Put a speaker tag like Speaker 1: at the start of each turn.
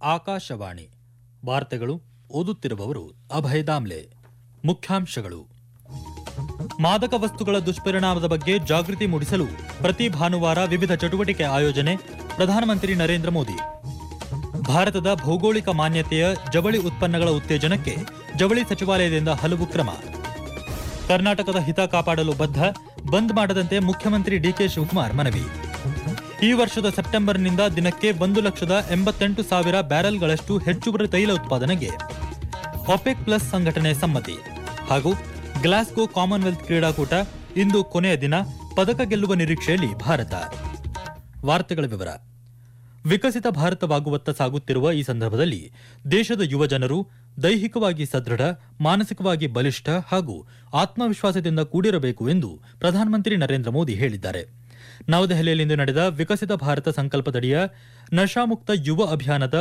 Speaker 1: ಆಕಾಶವಾಣಿ ವಾರ್ತೆಗಳು ಓದುತ್ತಿರುವವರು ಅಭಯ ದಾಮ್ಲೆ ಮುಖ್ಯಾಂಶಗಳು ಮಾದಕ ವಸ್ತುಗಳ ದುಷ್ಪರಿಣಾಮದ ಬಗ್ಗೆ ಜಾಗೃತಿ ಮೂಡಿಸಲು ಪ್ರತಿ ಭಾನುವಾರ ವಿವಿಧ ಚಟುವಟಿಕೆ ಆಯೋಜನೆ ಪ್ರಧಾನಮಂತ್ರಿ ನರೇಂದ್ರ ಮೋದಿ ಭಾರತದ ಭೌಗೋಳಿಕ ಮಾನ್ಯತೆಯ ಜವಳಿ ಉತ್ಪನ್ನಗಳ ಉತ್ತೇಜನಕ್ಕೆ ಜವಳಿ ಸಚಿವಾಲಯದಿಂದ ಹಲವು ಕ್ರಮ ಕರ್ನಾಟಕದ ಹಿತ ಕಾಪಾಡಲು ಬದ್ಧ ಬಂದ್ ಮಾಡದಂತೆ ಮುಖ್ಯಮಂತ್ರಿ ಡಿಕೆ ಶಿವಕುಮಾರ್ ಮನವಿ ಈ ವರ್ಷದ ಸೆಪ್ಟೆಂಬರ್ನಿಂದ ದಿನಕ್ಕೆ ಒಂದು ಲಕ್ಷದ ಎಂಬತ್ತೆಂಟು ಸಾವಿರ ಬ್ಯಾರೆಲ್ಗಳಷ್ಟು ಹೆಚ್ಚುವರಿ ತೈಲ ಉತ್ಪಾದನೆಗೆ ಒಪೆಕ್ ಪ್ಲಸ್ ಸಂಘಟನೆ ಸಮ್ಮತಿ ಹಾಗೂ ಗ್ಲಾಸ್ಗೋ ಕಾಮನ್ವೆಲ್ತ್ ಕ್ರೀಡಾಕೂಟ ಇಂದು ಕೊನೆಯ ದಿನ ಪದಕ ಗೆಲ್ಲುವ ನಿರೀಕ್ಷೆಯಲ್ಲಿ ಭಾರತ ವಾರ್ತೆಗಳ ವಿವರ ವಿಕಸಿತ ಭಾರತವಾಗುವತ್ತ ಸಾಗುತ್ತಿರುವ ಈ ಸಂದರ್ಭದಲ್ಲಿ ದೇಶದ ಯುವ ಜನರು ದೈಹಿಕವಾಗಿ ಸದೃಢ ಮಾನಸಿಕವಾಗಿ ಬಲಿಷ್ಠ ಹಾಗೂ ಆತ್ಮವಿಶ್ವಾಸದಿಂದ ಕೂಡಿರಬೇಕು ಎಂದು ಪ್ರಧಾನಮಂತ್ರಿ ನರೇಂದ್ರ ಮೋದಿ ಹೇಳಿದ್ದಾರೆ ನವದೆಹಲಿಯಲ್ಲಿಂದು ನಡೆದ ವಿಕಸಿತ ಭಾರತ ಸಂಕಲ್ಪದಡಿಯ ನಶಾಮುಕ್ತ ಯುವ ಅಭಿಯಾನದ